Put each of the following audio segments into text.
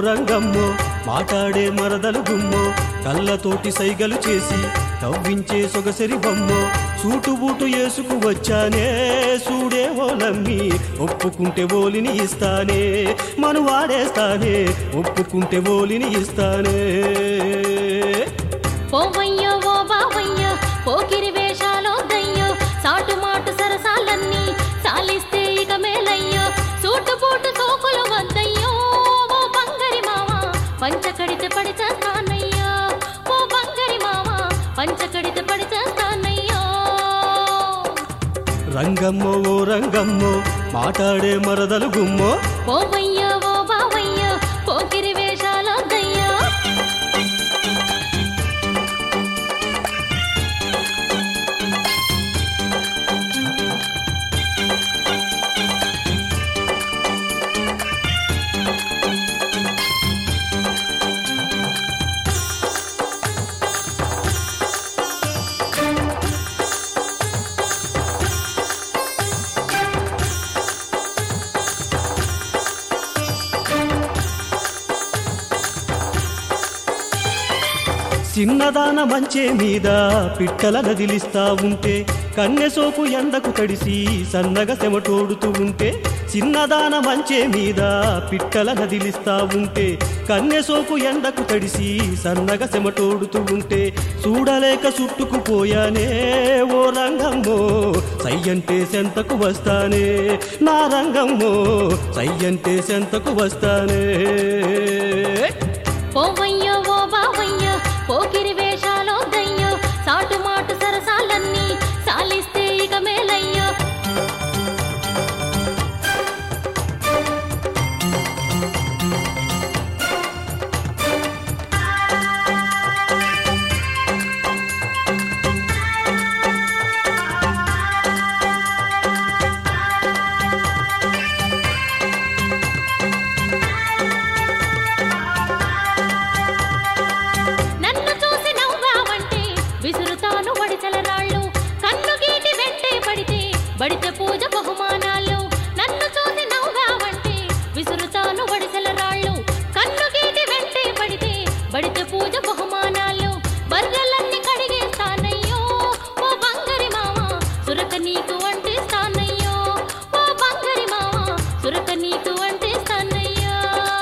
రంగమ్మో మాటాడే మరదలు గుమ్మో కళ్ళతోటి సైగలు చేసి తవ్వించే సొగసరి బొమ్మో సూటు బూటు వేసుకు వచ్చానే సూడే ఓలమ్మి ఒప్పుకుంటే ఓలిని ఇస్తానే మను వాడేస్తానే ఒప్పుకుంటే ఓలిని ఇస్తానే పోవయ్యో ఓ బావయ్యో పోకిరి వేషాలొద్దయ్యో సాటు మాటు సరసాలన్నీ సాలిస్తే ఇక మేలయ్యో సూటు బూటు సోకులు వద్దయ్యో ఓ బంగరి మామ పంచకడితే పడి చేస్తానయ్యో ఓ బంగరి మామ పంచకడితే పడి చేస్తానయ్యో రంగమ్మో ఓ రంగమ్మో మాటాడే మరదలు గుమ్మో పోవయ్యో ఓ బావయ్యో పోకిరి వేషాలొద్దయ్యో చిన్నదాన మంచే మీద పిట్టల నదిలిస్తా ఉంటే కన్నె సోపు ఎండకు తడిసి సన్నగా చెమటోడుతూ ఉంటే చిన్నదాన మంచే మీద పిట్టల నదిలిస్తా ఉంటే కన్నె సోపు ఎండకు తడిసి సన్నగా చెమటోడుతూ ఉంటే చూడలేక చుట్టుకుపోయానే ఓ రంగమ్మో సయ్యంటే సెంతకు వస్తానే నా రంగమ్మో సయ్యంటే సెంతకు వస్తానే పోవయ్యో ఓ బావయ్యో పోకిరి వేషాలొద్దయ్యో సాటు మాటు సరసాలన్నీ సాలిస్తే ఇక మేలయ్యో నన్ను చూసి నవ్వావంటే విసురుతాను వడిసెల రాళ్ళు కన్ను గీటి వెంటే పడితే బడితే పూజ బహుమానాలు నన్ను చూసి నవ్వావంటే విసురుతాను వడిసెల రాళ్ళు కన్ను గీటి వెంటే పడితే బడితే పూజ బహుమానాలు బర్రెలన్నీ కడిగేస్తానయ్యో ఓ బంగరి మామ సురక నీకు అంటిస్తానయ్యో ఓ బంగరి మామ సురక నీకు అంటిస్తానయ్యో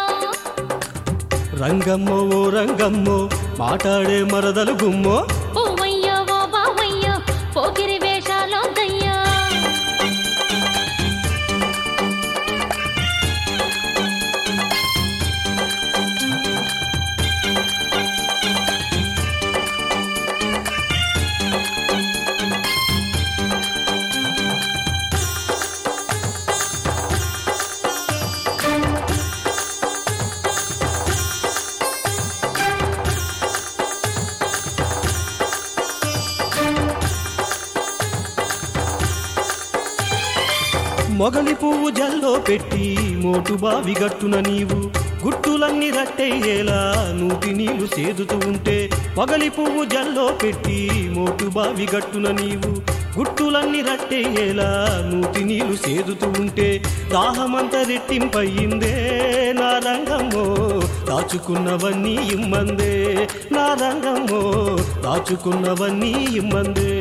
రంగమ్మో ఓ రంగమ్మో మాటాడే మరదలు గుమ్మో ఓవయ్యో ఓ బావయ్యో పోకిరి వేషాలొద్దయ్యో మొగలి పువ్వు జల్లో పెట్టి మోటు బావి గట్టున నీవు గుట్టులన్నీ రట్టయ్యేలా నూటి నీళ్లు సేదుతూ ఉంటే మొగలి పువ్వు జల్లో పెట్టి మోటు బావి గట్టున నీవు గుట్టులన్నీ రట్టయ్యేలా నూటి నీళ్లు సేదుతూ ఉంటే దాహమంత రెట్టింపయ్యిందే నా రంగమ్మో దాచుకున్నవన్నీ ఇమ్మందే నా రంగమ్మో దాచుకున్నవన్నీ ఇమ్మందే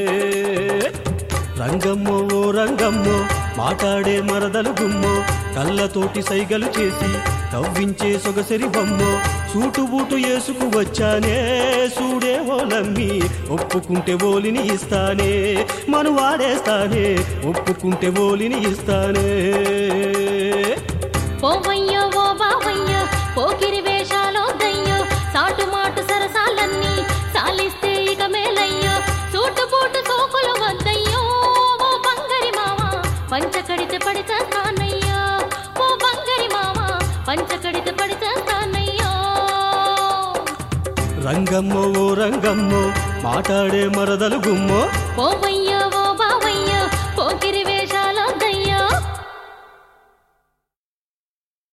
రంగమ్మో ఓ రంగమ్మో మాటాడే మరదలు గుమ్మో కళ్ళతోటి సైగలు చేసి తవ్వించే సొగసరి బొమ్మో సూటు బూటు వేసుకు వచ్చానే సూడే ఓలమ్మి ఒప్పుకుంటే ఓలిని ఇస్తానే మను వాడేస్తానే ఒప్పుకుంటే ఓలిని ఇస్తానే పోవయ్యో ఓ బావయ్యో పోకిరి వేషాలొద్దయ్యో సాటు మాటు సరసాలన్నీ సాలిస్తే ఇక మేలయ్యో సూటు బూటు సోకులు వద్దయ్యో ఓ బంగరి మామ పంచకడితే పడి చేస్తానయ్యో ఓ బంగరి మామ పంచకడితే పడి చేస్తానయ్యో రంగమ్మో ఓ రంగమ్మో మాటాడే మరదలు గుమ్మో పోవయ్యో